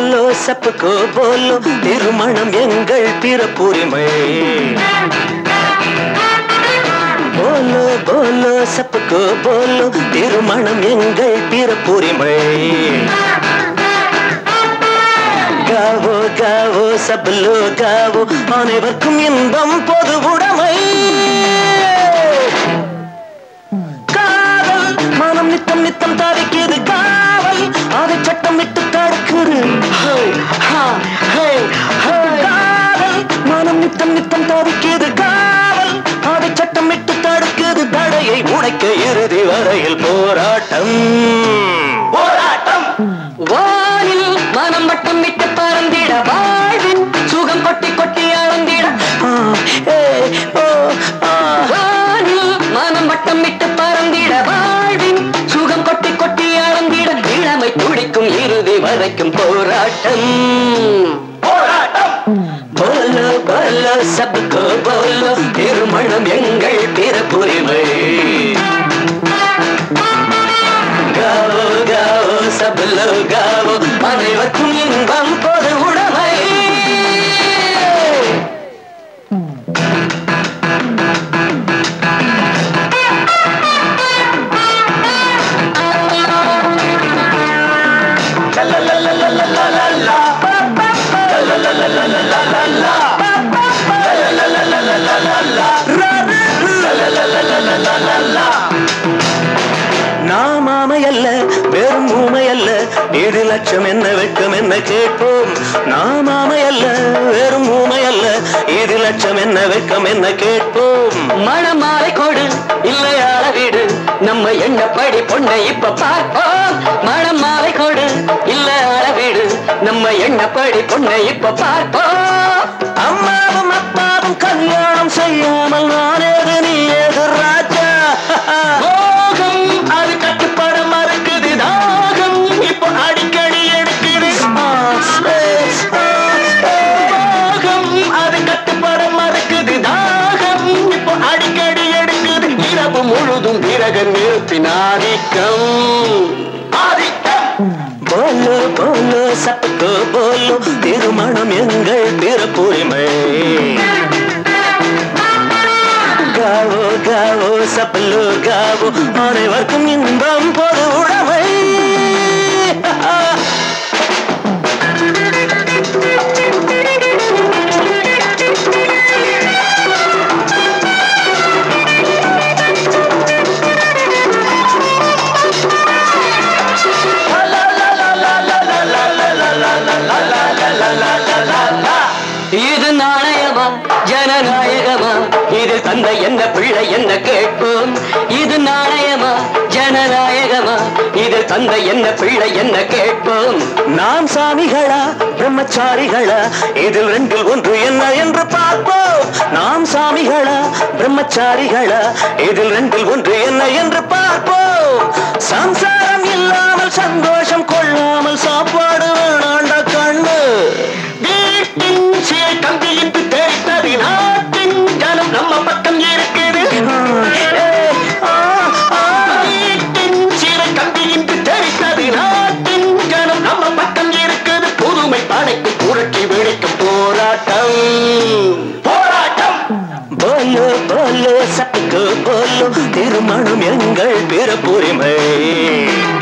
Polo சப்புக்கோ போலோ திருமணம் எங்கள் பிறப்புரிமை போலோ போலோ சப்புக்கோ போலோ திருமணம் எங்கள் பிறப்புரிமை காவோ காவோ சபலோ காவோ அனைவருக்கும் இன்பம் பொது உடைமை காதல் மனம் நித்தம் நித்தம் தவிக்குது காவல் அதை சட்டம் விட்டு தடுக்குது ஹை, ஹா, ஹை, ஹை. காதல் மனம் நித்தம் நித்தம் தவிக்குது காவல் அதை சட்டம் விட்டு தடுக்குது தடையை உடைக்க இறுதி வரையில் போராட்டம் போராட்டம் வானில் மனம் மட்டும் விட்டு பறந்திட வாழ்வின் சுகம் கொட்டி கொட்டி அளந்திட ஆ, ஏ, ஓ, ஆ. வானில் மனம் மட்டும் விட்டு பறந்திட வாழ்வின் சுகம் கொட்டி கொட்டி அளந்திட இளமை துடிக்கும் இறுதி வரைக்கும் போராட்டம் போலோ போலோ சபுக்கோ போலோ திருமணம் எங்கள் பிறப்புரிமை காவோ காவோ சபலோ காவோ அனைவருக்கும் இன்பம் பொது உடைமை நாம் ஆமையல்ல வெறும் ஊமையல்ல ஏழு லட்சம் என்ன வெட்கம் என்ன கேட்போம் நாம் ஆமையல்ல வெறும் ஊமையல்ல ஏழு லட்சம் என்ன வெட்கம் என்ன கேட்போம் மணமாலை கொடு இல்லை அளவிடு நம்ம எண்ணப்படி பொண்ணை இப்ப பார்ப்போம் மணமாலை கொடு இல்லை அளவிடு நம்ம எண்ணப்படி பொண்ணை இப்ப பார்ப்போம் அம்மாவும் அப்பாவும் கல்யாணம் செய்யாமல் நான் ஏது நீ ஏது ராஜா மோகம் அது கட்டுப்பட மறுக்குது தாகம் இப்போ அடிக்கடி எடுக்குது மோகம் அது கட்டுப்பட மறுக்குது தாகம் இப்போ அடிக்கடி எடுக்குது இரவு முழுதும் பிறகு நிறுத்தின் ஆதிக்கம் ஆதிக்கம் போலோ போலோ சப்புக்கோ போலோ திருமணம் எங்கள் பிறப்புரிமை காவோ காவோ சப்பலோ காவோ அனைவருக்கும் இன்பம் பொது உடைமை இது நாணயமா ஜனநாயகமா இது தந்தை என்ன பிள்ளை என்ன கேட்போம் இது நாணயமா ஜனநாயகமா இது தந்தை என்ன பிள்ளை என்ன கேட்போம் நாம் சாமிகளா பிரம்மச்சாரிகளா இதில் ரெண்டில் ஒன்று என்ன என்று பார்ப்போம் நாம் சாமிகளா பிரம்மச்சாரிகளா இதில் ரெண்டில் ஒன்று என்ன என்று பார்ப்போம் சம்சாரம் இல்லாமல் சந்தோஷம் கொள்ளாமல் சாப்பாடு வேணாண்ட கண்ணு வீட்டின் சீல் கம்பியிட்டு தெரித்தது நாட்டின் ஜனம் நம்ம பக்கம் இருக்குது வீட்டின் சீலை கம்பியிட்டு தெரித்தது நாட்டின் ஜனம் நம்ம பக்கம் இருக்குது புதுமை படைக்கும் புரட்சி வெடிக்கும் போராட்டம் போராட்டம் போலோ போலோ சட்டுக்கு போலோ திருமணம் எங்கள் பிறப்புரிமை